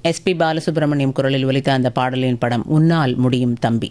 SP Balasubramaniam குரலில் ஒலித்த அந்த பாடலின் படம் உன்னால் முடியும் தம்பி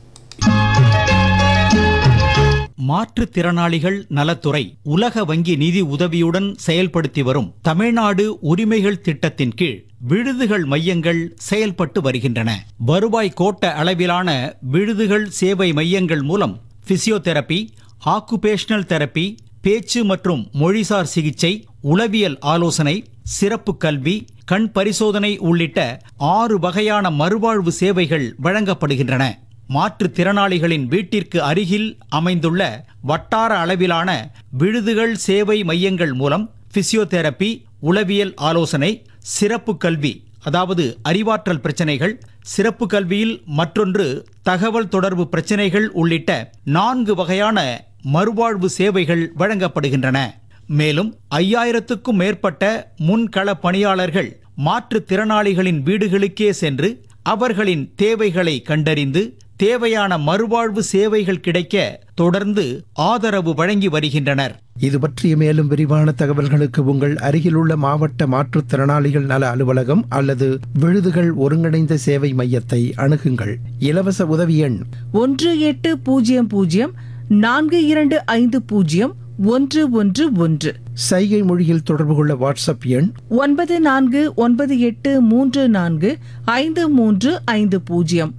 மாற்றுத்திறனாளிகள் நலத்துறை உலக வங்கி நிதி உதவியுடன் செயல்படுத்தி வரும் தமிழ்நாடு உரிமைகள் திட்டத்தின் கீழ் விடுதிகள் மையங்கள் செயல்பட்டு வருகின்றன வருவாய் கோட்ட அளவிலான விடுதிகள் சேவை மையங்கள் மூலம் பிசியோதெரபி ஆக்குபேஷனல் தெரபி பேச்சு மற்றும் மொழிசார் சிகிச்சை உளவியல் ஆலோசனை சிறப்பு கல்வி கண் பரிசோதனை உள்ளிட்ட ஆறு வகையான மறுவாழ்வு சேவைகள் வழங்கப்படுகின்றன மாற்றுத்திறனாளிகளின் வீட்டிற்கு அருகில் அமைந்துள்ள வட்டார அளவிலான விடுதிகள் சேவை மையங்கள் மூலம் பிசியோதெரபி உளவியல் ஆலோசனை சிறப்பு கல்வி அதாவது அறிவாற்றல் பிரச்சனைகள் சிறப்பு கல்வியில் மற்றொன்று தகவல் தொடர்பு பிரச்சனைகள் உள்ளிட்ட நான்கு வகையான மறுவாழ்வு சேவைகள் வழங்கப்படுகின்றன மேலும் ஐயாயிரத்துக்கும் மேற்பட்ட முன்கள பணியாளர்கள் மாற்றுத்திறனாளிகளின் வீடுகளுக்கே சென்று அவர்களின் தேவைகளை கண்டறிந்து தேவையான மறுவாழ்வு சேவைகள் கிடைக்க தொடர்ந்து ஆதரவு வழங்கி வருகின்றனர் இது பற்றிய மேலும் விரிவான தகவல்களுக்கு உங்கள் அருகிலுள்ள மாவட்ட மாற்றுத்திறனாளிகள் நல அலுவலகம் அல்லது விழுதுகள் ஒருங்கிணைந்த சேவை மையத்தை அணுகுங்கள் இலவச உதவி எண் ஒன்று எட்டு பூஜ்ஜியம் பூஜ்ஜியம் நான்கு இரண்டு ஐந்து பூஜ்ஜியம் ஒன்று ஒன்று ஒன்று சைகை மொழியில் தொடர்பு கொள்ள வாட்ஸ்அப் எண் ஒன்பது நான்கு ஒன்பது எட்டு மூன்று நான்கு ஐந்து மூன்று ஐந்து பூஜ்ஜியம்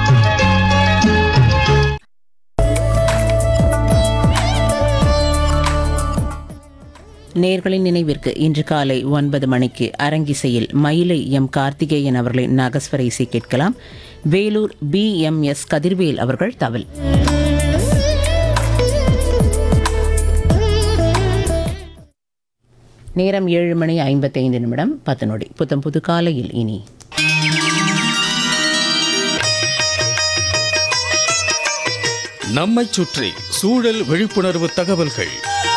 நேர்களின் நினைவிற்கு இன்று காலை ஒன்பது மணிக்கு அரங்கிசையில் மயிலை எம் கார்த்திகேயன் அவர்களின் நகஸ்வர இசை கேட்கலாம் Vellore P M S Kathirvel அவர்கள் தவில் நேரம் ஏழு மணி ஐம்பத்தைந்து நிமிடம் பத்து நொடி புத்தம் புது காலையில் இனி நம்மைச் சுற்றி சூழல் விழிப்புணர்வு தகவல்கள்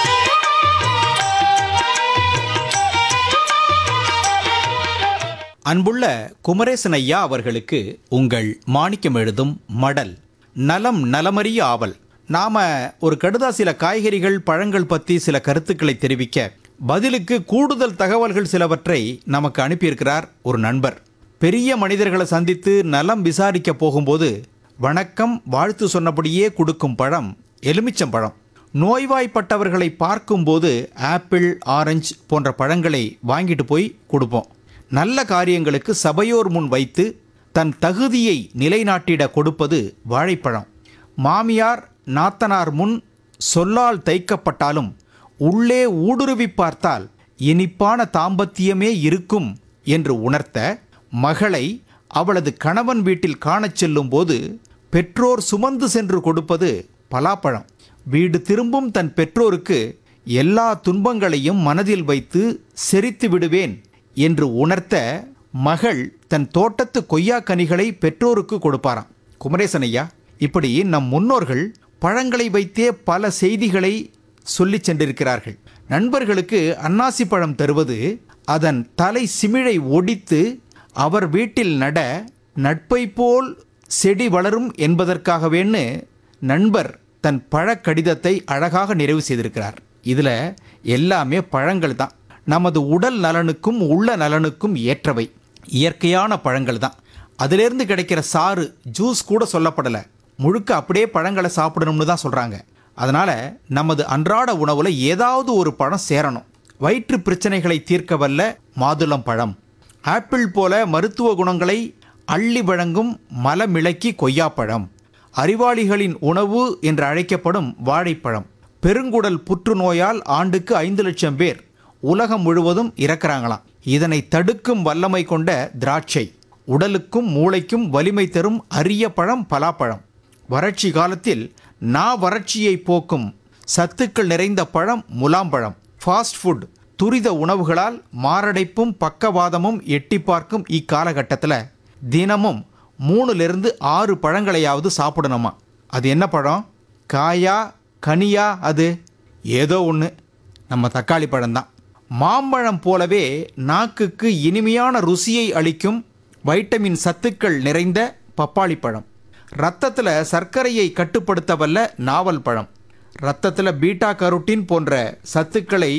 அன்புள்ள குமரேசன் ஐயா அவர்களுக்கு உங்கள் மாணிக்கம் எழுதும் மடல் நலம் நலமறிய ஆவல் நாம ஒரு கடுதாசில காய்கறிகள் பழங்கள் பத்தி சில கருத்துக்களை தெரிவிக்க பதிலுக்கு கூடுதல் தகவல்கள் சிலவற்றை நமக்கு அனுப்பியிருக்கிறார் ஒரு நண்பர் பெரிய மனிதர்களை சந்தித்து நலம் விசாரிக்க போகும்போது வணக்கம் வாழ்த்து சொன்னபடியே கொடுக்கும் பழம் எலுமிச்சம் பழம் நோய்வாய்ப்பட்டவர்களை பார்க்கும்போது ஆப்பிள் ஆரஞ்சு போன்ற பழங்களை வாங்கிட்டு போய் கொடுப்போம் நல்ல காரியங்களுக்கு சபையோர் முன் வைத்து தன் தகுதியை நிலைநாட்டிட கொடுப்பது வாழைப்பழம் மாமியார் நாத்தனார் முன் சொல்லால் தைக்கப்பட்டாலும் உள்ளே ஊடுருவி பார்த்தால் இனிப்பான தாம்பத்தியமே இருக்கும் என்று உணர்த்த மகளை அவளது கணவன் வீட்டில் காணச் செல்லும்போது பெற்றோர் சுமந்து சென்று கொடுப்பது பலாப்பழம் வீடு திரும்பும் தன் பெற்றோருக்கு எல்லா துன்பங்களையும் மனதில் வைத்து செரித்து விடுவேன் என்று உணர்த்த மகள் தன் தோட்டத்து கொய்யா கனிகளை பெற்றோருக்கு கொடுப்பாராம் குமரேசன் ஐயா இப்படி நம் முன்னோர்கள் பழங்களை வைத்தே பல செய்திகளை சொல்லிச் சென்றிருக்கிறார்கள் நண்பர்களுக்கு அன்னாசி பழம் தருவது அதன் தலை சிமிழை ஒடித்து அவர் வீட்டில் நட நட்பை போல் செடி வளரும் என்பதற்காகவேன்னு நண்பர் தன் பழக் கடிதத்தை அழகாக நிறைவு செய்திருக்கிறார் இதில் எல்லாமே பழங்கள் தான் நமது உடல் நலனுக்கும் உள்ள நலனுக்கும் ஏற்றவை இயற்கையான பழங்கள் தான் அதிலிருந்து கிடைக்கிற சாறு ஜூஸ் கூட சொல்லப்படலை முழுக்க அப்படியே பழங்களை சாப்பிடணும்னு தான் சொல்கிறாங்க அதனால் நமது அன்றாட உணவில் ஏதாவது ஒரு பழம் சேரணும் வயிற்று பிரச்சனைகளை தீர்க்க வல்ல மாதுளம் பழம் ஆப்பிள் போல மருத்துவ குணங்களை அள்ளி வழங்கும் மலமிளக்கி கொய்யாப்பழம் அறிவாளிகளின் உணவு என்று அழைக்கப்படும் வாழைப்பழம் பெருங்குடல் புற்றுநோயால் ஆண்டுக்கு ஐந்து லட்சம் பேர் உலகம் முழுவதும் இறக்குறாங்களாம் இதனை தடுக்கும் வல்லமை கொண்ட திராட்சை உடலுக்கும் மூளைக்கும் வலிமை தரும் அரிய பழம் பலாப்பழம் வறட்சி காலத்தில் நா வறட்சியை போக்கும் சத்துக்கள் நிறைந்த பழம் முலாம்பழம் ஃபாஸ்ட் ஃபுட் துரித உணவுகளால் மாரடைப்பும் பக்கவாதமும் எட்டி பார்க்கும் இக்காலகட்டத்தில் தினமும் மூணுலேருந்து ஆறு பழங்களையாவது சாப்பிடணுமா அது என்ன பழம் காயா கனியா அது ஏதோ ஒன்று நம்ம தக்காளி பழம்தான் மாம்பழம் போலவே நாக்குக்கு இனிமையான ருசியை அளிக்கும் வைட்டமின் சத்துக்கள் நிறைந்த பப்பாளி பழம் ரத்தத்தில் சர்க்கரையை கட்டுப்படுத்த வல்ல நாவல் பழம் ரத்தத்தில் பீட்டா கரோட்டின் போன்ற சத்துக்களை